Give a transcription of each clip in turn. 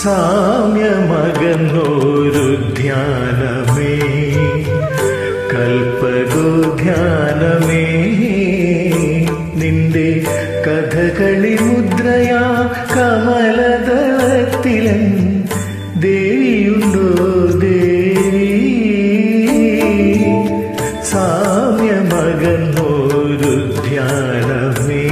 സാമ്യമകന്നോരു ധ്യാനമേ കൽപ്പകോ ധ്യാനമേ നിന്റെ കഥകളി മുദ്രയാ കമലദളത്തിലൻ ദേവിയുണ്ടോ ദേവി സാമ്യമകന്നോരു ധ്യാനമേ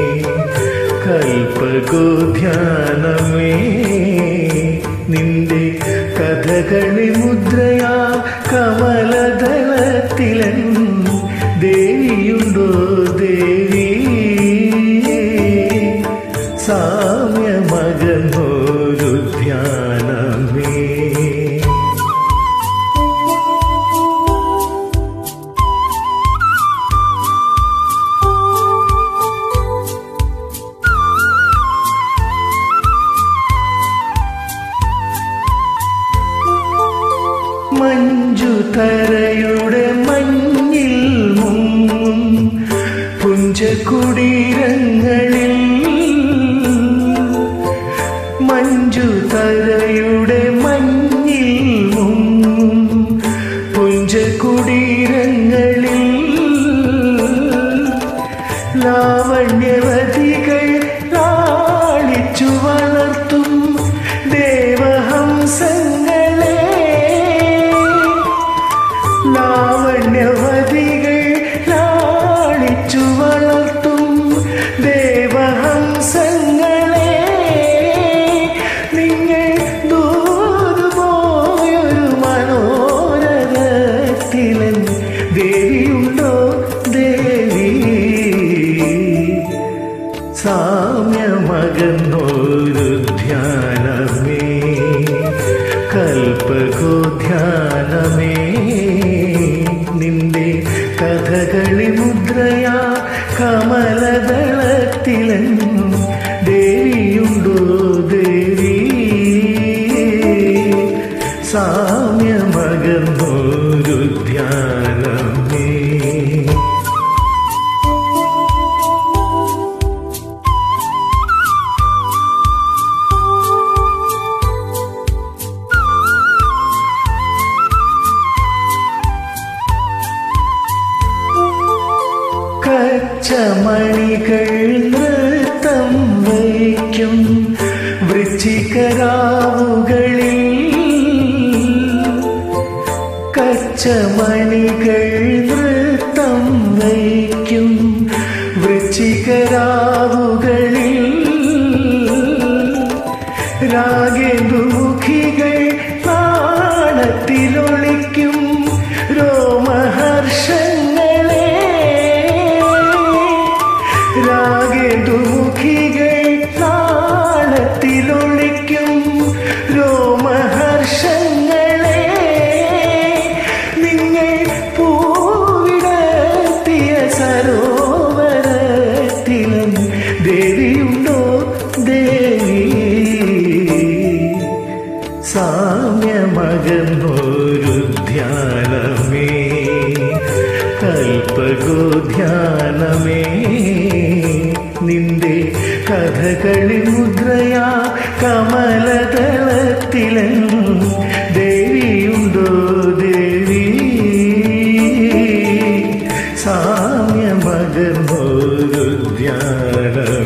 കൽപ്പകോ ധ്യാനമേ നിന്റെ കഥകളി മുദ്രയാ കമലദളത്തിലൻ ദേവിയുണ്ടോ ദേവി സാമ്യമകന്നോരു ധ്യാനമേ മഞ്ജു തരയുടെ മഞ്ഞിൽ മുങ്ങും പുഞ്ചകുടീരങ്ങളിൽ മഞ്ജു തരയുടെ മഞ്ഞിൽ മുങ്ങും പുഞ്ചകുടീരങ്ങളിൽ ലാവണ്യവതികൾ ലാളിച്ചു വളർത്തും ദേവഹംസങ്ങളെ ലാവണ്യവതികൾ ലാളിച്ചു വളർത്തും ദേവഹംസങ്ങളെ നിങ്ങൾ ദൂതുപോയൊരു മനോരഥത്തിലൻ ദേവിയുണ്ടോ ദേവി സാമ്യമകന്നോരു ധ്യാനമേ കൽപ്പകോ ധ്യാനമേ നിന്റെ കഥകളി മുദ്രയാ കമലദളത്തിലൻ ദേവിയുണ്ടോ ദേവി സാമ്യമകന്നോരു ധ്യാനമേ കച്ചമണികൾ നൃത്തം വയ്ക്കും വൃശ്ചികരാവുകളിൽ കച്ചമണികൾ നൃത്തം വയ്ക്കും വൃശ്ചികരാവുകളിൽ രാഗേന്ദുമുഖികൾ നാണത്തിലൊളിക്കും രോമഹർഷങ്ങളെ രാഗേന്ദുമുഖികൾ നാളത്തിലൊളിക്കും രോമഹർഷങ്ങളെ നിങ്ങൾ പൂവിടത്തിയ സരോവരത്തിലും ദേവിയുണ്ടോ ദേവി സാമ്യമകന്നോരു ധ്യാനമേ കൽപ്പകോ ധ്യാനമേ നിന്റെ കഥകളി മുദ്രയാ കമലതളത്തിലൻ ദേവിയുണ്ടോ ദേവി സാമ്യമകന്നോരു ധ്യാനമേ